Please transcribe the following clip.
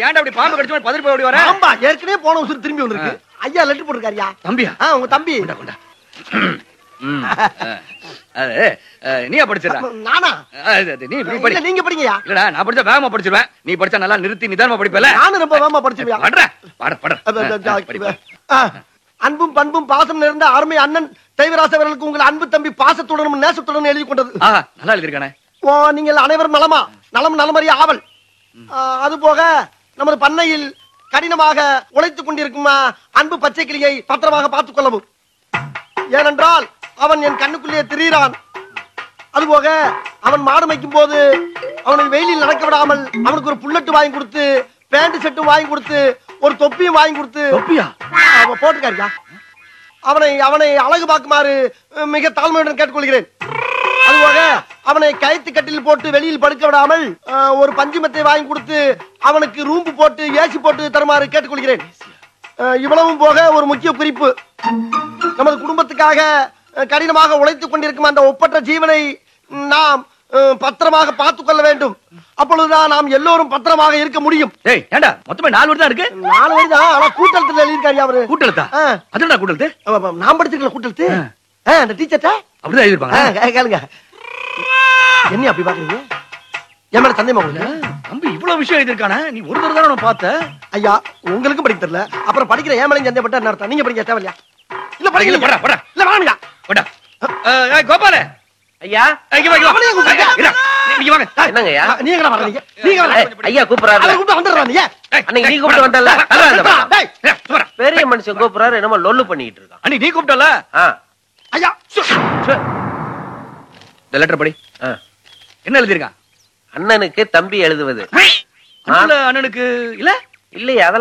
ஏன்டா அப்படி பாம்பு கடிச்ச மாதிரி பதறி போய் ஓடி வர ஆமா ஏற்கனவே போன உசுறு திரும்பி வந்திருக்கு ஐயா லெட்டர் போட்டிருக்காருயா தம்பியா ஆ உங்க தம்பி கொண்டா கொண்டா ம், ஆ. அது ஆ, நீயா படிச்சிடா நானா நீ இப்படி படி இல்ல நீங்க படிங்கயா இல்லடா நான் படிச்சா வேகமா படிச்சிருவேன் நீ படிச்சா நல்லா நிறுத்தி நிதானமா படிப்பல நானும் ரொம்ப வேகமா படிச்சுவியா படுற பட பட படி படி. அன்பும் பண்பும் பாசம் நிறைந்த அருமை அண்ணன் தெய்வராச அவர்களுக்கு உங்கள் அன்பு தம்பி பாசத்துடனும் நேசத்துடனும் எழுதி கொண்டது ஆ நல்லா எழுதிருக்கானே ஓ, நீங்கள் அனைவரும் நலமா நலம் நலமறிய ஆவல் ஆ, அது போக நமது பண்ணையில் கடினமாக உழைத்துக் கொண்டிருக்கும் ஆ, அன்பு பச்சை கிளியை பத்திரமாக பார்த்துக் கொள்ளவும் ஏனென்றால் அவன் என் கண்ணுக்குள்ளே திரியிறான் அதுபோக அவன் மாடு மேய்க்கும் போது அவனை வெயிலில் நடக்க விடாமல் அவனுக்கு ஒரு புல்லட்டு வாங்கி கொடுத்து பேண்ட் செட்டும் வாங்கி கொடுத்து ஒரு தொப்பியும் வாங்கி கொடுத்து தொப்பியா அவன் போட்டுக்காரியா அவனை அவனை அழகு பார்க்குமாறு அஹ், மிக தாழ்மையுடன் கேட்டுக்கொள்கிறேன் அதுபோக அவனை கயித்து கட்டில் போட்டு வெளியில் படுக்க விடாமல் அஹ், ஒரு பஞ்சுமத்தை வாங்கி கொடுத்து அவனுக்கு ரூம்பு போட்டு ஏசி போட்டு தருமாறு கேட்டுக்கொள்கிறேன் அஹ், இவ்வளவும் போக ஒரு முக்கிய குறிப்பு நமது குடும்பத்துக்காக அஹ், கடினமாக உழைத்துக் கொண்டிருக்கும் அந்த ஒப்பற்ற ஜீவனை நாம் அஹ், பத்திரமாக பார்த்துக் கொள்ள வேண்டும் அப்பொழுதுதான் நாம் எல்லோரும் பத்திரமாக இருக்க முடியும் டேய் ஏன்டா மொத்தமே நாலு வருடம் இருக்கு நாலு வயது தான் ஆனா கூட்டத்தில் எழுதியிருக்காரு அவரு கூட்டெழுத்தா ஆ. அதுடா கூட்டெழுத்து அவ- அவ- நான் படிச்சிருக்கல கூட்டத்து ஆ. அந்த டீச்சர்ட்ட அப்படிதான் எழுதிருப்பாங்க கேளுங்க என்ன அப்படி பாக்குறீங்க என் மேல சந்தேகமா உங்களுக்கு தம்பி இவ்வளவு விஷயம் எழுதிருக்கானே நீ ஒரு தடவை தானே பார்த்த ஐயா உங்களுக்கும் படிக்க தெரியல அப்புறம் படிக்கிற ஏன் மேலையும் சந்தேகப்பட்ட என்ன அர்த்தம் நீங்க படிக்க தேவையா இல்ல இல்ல, படிக்கல போடா, போடா. இல்ல வாங்க போடா அஹ், ஏய், கோபால ஐயா இங்க வா, இங்க வா. அவனையும் கூப்பிடுங்க. இருடா, நீ- நீங்க வாங்க என்னங்க ஐயா நீங்க என்ன வர்றீங்க நீங்க ஏய், ஐயா கூப்பிடுறாரு அவரை கூப்பிட்டு வந்துடுறான் நீங்க ஏய், அன்னைக்கு நீ ஏய், கூப்பிட்டு போடா. வந்தல்ல? வா, வா, வா, வா, வா. டேய். ஏய், சும்மாடா. பெரிய மனுஷன் கூப்பிடுறாரு என்னமோ லொல்லு பண்ணிட்டு இருக்கான் அன்னைக்கு நீ கூப்பிட்டல ஆ, ஐயா சு. இந்த லெட்டர் படி ஆ. என்ன எழுதிருக்கான் அண்ணனுக்கு தம்பி எழுதுவது அண்ணனுக்கு இல்ல இல்லையா அதெல்லாம்